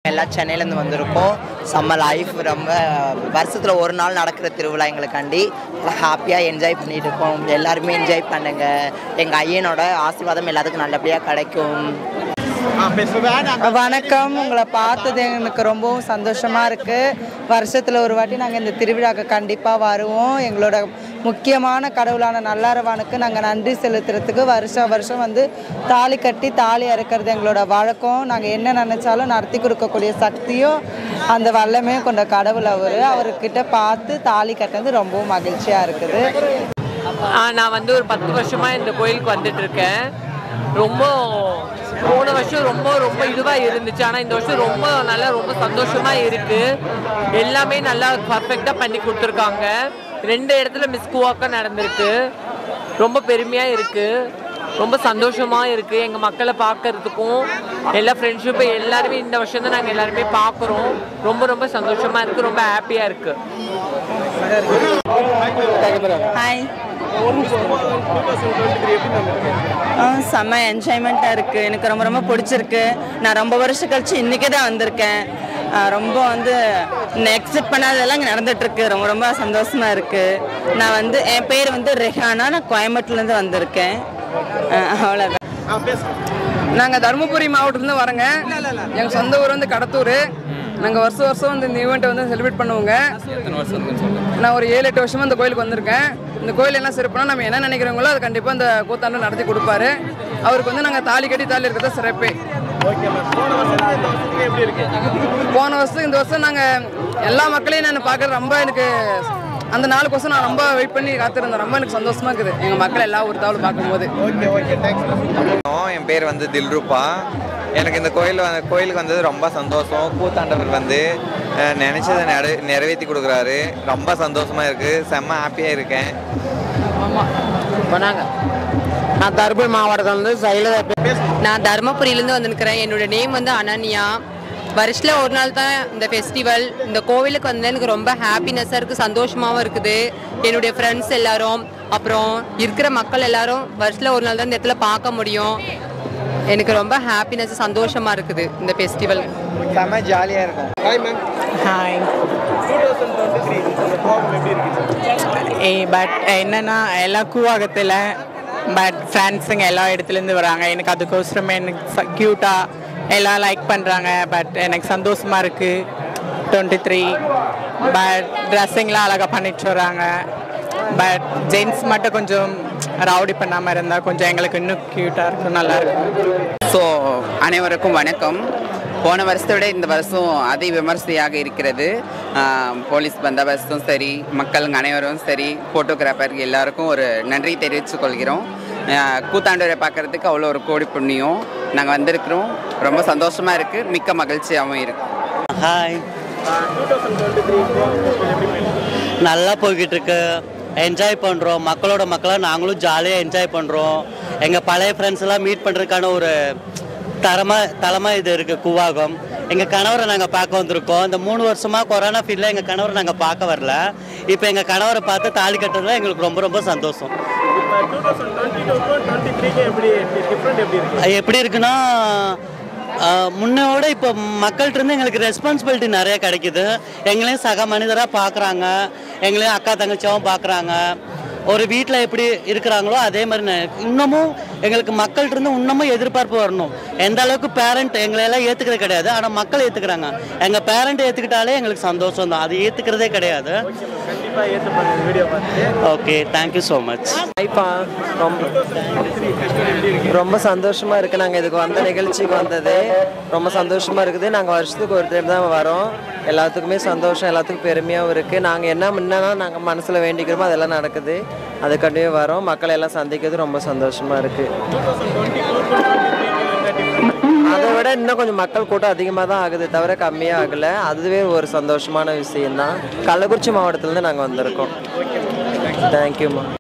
எல்லாம் சென்னையிலேருந்து வந்திருக்கோம் செம்ம லைஃப் ரொம்ப வருஷத்தில் ஒரு நாள் நடக்கிற திருவிழா எங்களுக்காண்டி ஹாப்பியாக என்ஜாய் பண்ணிட்டு இருக்கோம் எல்லாருமே என்ஜாய் பண்ணுங்க எங்கள் ஐயனோட ஆசீர்வாதம் எல்லாத்துக்கும் நல்லபடியாக கிடைக்கும் வணக்கம் உங்களை பார்த்தது எனக்கு ரொம்பவும் சந்தோஷமாக இருக்குது வருஷத்தில் ஒரு வாட்டி நாங்கள் இந்த திருவிழாக்கு கண்டிப்பாக வருவோம் எங்களோட முக்கியமான கடவுளான நல்லாரவானுக்கு நாங்கள் நன்றி செலுத்துறதுக்கு வருஷம் வருஷம் வந்து தாலி கட்டி தாலி அறுக்கிறது எங்களோட வழக்கம் நாங்கள் என்ன நினச்சாலும் நடத்தி கொடுக்கக்கூடிய சக்தியும் அந்த வல்லமையும் கொண்ட கடவுள் அவர் அவர்கிட்ட பார்த்து தாலி கட்டுறது ரொம்பவும் மகிழ்ச்சியாக இருக்குது ஆ, நான் வந்து ஒரு பத்து வருஷமா இந்த கோயிலுக்கு வந்துட்டு இருக்கேன் ரொம்ப போன வருஷம் ரொம்ப ரொம்ப இதுவாக இருந்துச்சு ஆனால் இந்த வருஷம் ரொம்ப நல்லா ரொம்ப சந்தோஷமா இருக்கு எல்லாமே நல்லா பர்ஃபெக்டாக பண்ணி கொடுத்துருக்காங்க ரெண்டு இடத்துல மிஸ்குவாக்காக நடந்திருக்கு ரொம்ப பெருமையாக இருக்கு ரொம்ப சந்தோஷமா இருக்கு எங்க மக்களை பார்க்கறதுக்கும் எல்லா ஃப்ரெண்ட்ஷிப்பும் எல்லாருமே இந்த வருஷம் தான் நாங்கள் எல்லாருமே பார்க்குறோம் ரொம்ப ரொம்ப சந்தோஷமா இருக்கு ரொம்ப ஹாப்பியா இருக்கு ஹாய் செம்ம என்ஜாய்மெண்ட்டாக இருக்குது எனக்கு ரொம்ப ரொம்ப பிடிச்சிருக்கு நான் ரொம்ப வருஷம் கழிச்சு இன்றைக்கி தான் வந்திருக்கேன் ஆஹ் ரொம்ப வந்து எக்ஸெப்ட் பண்ணாததெல்லாம் இங்கே நடந்துகிட்ருக்கு ரொம்ப ரொம்ப சந்தோஷமாக இருக்குது நான் வந்து என் பேர் வந்து ரெஹானா நான் கோயம்புத்தூர்லேருந்து வந்திருக்கேன் அவ்வளோதான் நாங்கள் தருமபுரி மாவட்டத்துலேருந்து வரோங்க எங்கள் சொந்த ஊர் வந்து கடத்தூர் நாங்கள் வருஷம் வருஷம் வந்து இந்த ஈவெண்ட்டை வந்து செலிப்ரேட் பண்ணுவோங்க நான் ஒரு ஏழு எட்டு வருஷமாக இந்த கோயிலுக்கு வந்திருக்கேன் இந்த கோயில் என்ன சிறப்புனா நம்ம என்ன நினைக்கிறோங்களோ அது கண்டிப்பாக இந்த கூத்தாண்டு நடத்தி கொடுப்பாரு அவருக்கு வந்து நாங்கள் தாலி கட்டி தாலி இருக்கிறது சிறப்பே போன வருஷத்துக்கு இந்த வருஷம் நாங்கள் எல்லா மக்களையும் நான் பார்க்குறது ரொம்ப எனக்கு அந்த நாளுக்கோசம் நான் ரொம்ப வெயிட் பண்ணி காத்திருந்தேன் ரொம்ப எனக்கு சந்தோஷமா இருக்குது எங்கள் மக்கள் எல்லா ஒரு தாவலும் பார்க்கும்போது என் பேர் வந்து தில்ரூபா எனக்கு இந்த கோயில் வந்து கோயிலுக்கு வந்தது ரொம்ப சந்தோஷம் கூத்தாண்டவர் வந்து அஹ், நினைச்சதை நெற நிறைவேற்றி கொடுக்குறாரு ரொம்ப சந்தோஷமா இருக்கு செம்ம ஹாப்பியாக இருக்கேன் வணாங்க நான் தருமபுரி மாவட்டத்தில் சைலதா நான் தருமபுரியிலேருந்து வந்திருக்கிறேன் என்னோட நேம் வந்து அனன்யா வருஷத்தில் ஒரு நாள் தான் இந்த ஃபெஸ்டிவல் இந்த கோவிலுக்கு வந்து எனக்கு ரொம்ப ஹாப்பினஸ்ஸாக இருக்குது சந்தோஷமாகவும் இருக்குது என்னுடைய ஃப்ரெண்ட்ஸ் எல்லாரும் அப்புறம் இருக்கிற மக்கள் எல்லாரும் வருஷத்தில் ஒரு நாள் தான் இந்த இடத்துல பார்க்க முடியும் எனக்கு ரொம்ப ஹாப்பினஸ் சந்தோஷமாக இருக்குது இந்த ஃபெஸ்டிவல் செம்ம ஜாலியாக இருக்கும் ஹாய் ஏ பட் என்னன்னா எல்லாம் கூவாகத்தில் பட் ஃப்ரெண்ட்ஸுங்க எல்லா இடத்துலேருந்து வராங்க எனக்கு அதுக்கோசரமே எனக்கு க்யூட்டாக எல்லாம் லைக் பண்ணுறாங்க பட் எனக்கு சந்தோஷமாக இருக்குது டுவெண்ட்டி த்ரீ பட் ட்ரெஸ்ஸிங்லாம் அழகாக பண்ணிட்டு வராங்க பட் ஜென்ஸ் மட்டும் கொஞ்சம் ரவுடி பண்ணாமல் இருந்தால் கொஞ்சம் எங்களுக்கு இன்னும் க்யூட்டாக இருக்கும் நல்லா இருக்கும் ஸோ அனைவருக்கும் வணக்கம் போன வருஷத்தை விட இந்த வருஷம் அதி விமர்சையாக இருக்கிறது ஆஹ் போலீஸ் பந்தோபஸ்தும் சரி மக்கள் அனைவரும் சரி ஃபோட்டோகிராஃபர் எல்லாருக்கும் ஒரு நன்றி தெரிவித்துக் கொள்கிறோம் ஆஹ் கூத்தாண்டவரை பார்க்கறதுக்கு அவ்வளோ ஒரு கோடி புண்ணியம் நாங்கள் வந்திருக்கிறோம் ரொம்ப சந்தோஷமாக இருக்குது மிக்க மகிழ்ச்சியாகவும் இருக்குது ஹாய் நல்லா போய்கிட்டு இருக்கு என்ஜாய் பண்ணுறோம் மக்களோட மக்களாக நாங்களும் ஜாலியாக என்ஜாய் பண்ணுறோம் எங்கள் பழைய ஃப்ரெண்ட்ஸ் எல்லாம் மீட் பண்ணுறதுக்கான ஒரு தரமாக தளமாக இது இருக்குது கூவாகம் எங்கள் கணவரை நாங்கள் பார்க்க வந்திருக்கோம் இந்த மூணு வருஷமாக கொரோனா ஃபீல்டில் எங்கள் கணவரை நாங்கள் பார்க்க வரல இப்போ எங்கள் கணவரை பார்த்து தாலி கட்டுறதுல எங்களுக்கு ரொம்ப ரொம்ப சந்தோஷம் எப்படி இருக்குன்னா ஆஹ், முன்னையோட இப்போ மக்கள்கிட்ட இருந்து எங்களுக்கு ரெஸ்பான்சிபிலிட்டி நிறைய கிடைக்குது எங்களையும் சக மனிதராக பார்க்குறாங்க எங்களையும் அக்கா தங்கச்சியாவும் பார்க்குறாங்க ஒரு வீட்டில் எப்படி இருக்கிறாங்களோ அதே மாதிரி நெ- இன்னமும் எங்களுக்கு மக்கள்கிட்ட இருந்து இன்னமும் எதிர்பார்ப்பு வரணும் எந்த அளவுக்கு பேரண்ட் எங்களை எல்லாம் ஏற்றுக்கிறது கிடையாது ஆனால் மக்கள் ஏற்றுக்கிறாங்க எங்கள் பேரண்ட் ஏற்றுக்கிட்டாலே எங்களுக்கு சந்தோஷம் தான் அது ஏற்றுக்கிறதே கிடையாது ஓகே தேங்க்யூ ஸோ மச் ஹைப்பா ரொம்ப ரொம்ப சந்தோஷமா இருக்கு நாங்கள் இதுக்கு வந்த நிகழ்ச்சிக்கு வந்தது ரொம்ப சந்தோஷமா இருக்குது நாங்கள் வருஷத்துக்கு ஒரு டைம் தான் வரோம் எல்லாத்துக்குமே சந்தோஷம் எல்லாத்துக்கும் பெருமையாகவும் இருக்கு நாங்கள் என்ன முன்னா நாங்கள் மனசில் வேண்டிக்கிறோமோ அதெல்லாம் நடக்குது அதுக்காண்டியே வரோம் மக்களை எல்லாம் சந்திக்கிறது ரொம்ப சந்தோஷமா இருக்கு அதை விட இன்னும் கொஞ்சம் மக்கள் கூட்டம் அதிகமாக தான் ஆகுது தவிர கம்மியாக ஆகலை அதுவே ஒரு சந்தோஷமான விஷயம்தான் கள்ளக்குறிச்சி மாவட்டத்துலேருந்து நாங்கள் வந்திருக்கோம் தேங்க்யூம்மா